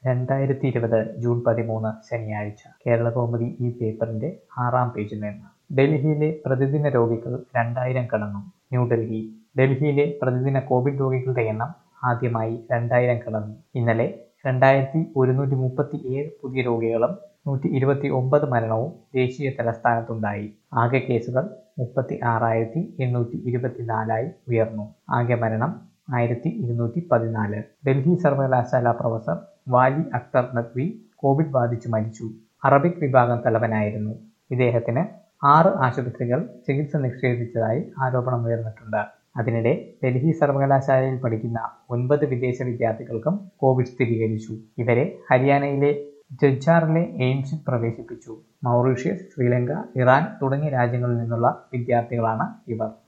രണ്ടായിരത്തി ഇരുപത് ജൂൺ പതിമൂന്ന് ശനിയാഴ്ച കേരളകൗമുദി ഈ പേപ്പറിന്റെ ആറാം പേജിൽ നിന്ന് ഡൽഹിയിലെ പ്രതിദിന രോഗികൾ രണ്ടായിരം കടന്നു ന്യൂഡൽഹി ഡൽഹിയിലെ പ്രതിദിന കോവിഡ് രോഗികളുടെ എണ്ണം ആദ്യമായി രണ്ടായിരം കടന്നു ഇന്നലെ രണ്ടായിരത്തി ഒരുന്നൂറ്റി മുപ്പത്തി ഏഴ് പുതിയ രോഗികളും നൂറ്റി ഇരുപത്തി ഒമ്പത് മരണവും ദേശീയ തലസ്ഥാനത്തുണ്ടായി ആകെ കേസുകൾ മുപ്പത്തി ആറായിരത്തി എണ്ണൂറ്റി ഇരുപത്തിനാലായി ഉയർന്നു ആകെ മരണം ആയിരത്തി ഇരുന്നൂറ്റി പതിനാല് ഡൽഹി സർവകലാശാല പ്രൊഫസർ വാലി അക്തർ നഖ്വി കോവിഡ് ബാധിച്ചു മരിച്ചു അറബിക് വിഭാഗം തലവനായിരുന്നു ഇദ്ദേഹത്തിന് ആറ് ആശുപത്രികൾ ചികിത്സ നിഷേധിച്ചതായി ആരോപണം ഉയർന്നിട്ടുണ്ട് അതിനിടെ ഡൽഹി സർവകലാശാലയിൽ പഠിക്കുന്ന ഒൻപത് വിദേശ വിദ്യാർത്ഥികൾക്കും കോവിഡ് സ്ഥിരീകരിച്ചു ഇവരെ ഹരിയാനയിലെ ജജ്ജാറിലെ എയിംസിൽ പ്രവേശിപ്പിച്ചു മൗറീഷ്യസ് ശ്രീലങ്ക ഇറാൻ തുടങ്ങിയ രാജ്യങ്ങളിൽ നിന്നുള്ള വിദ്യാർത്ഥികളാണ് ഇവർ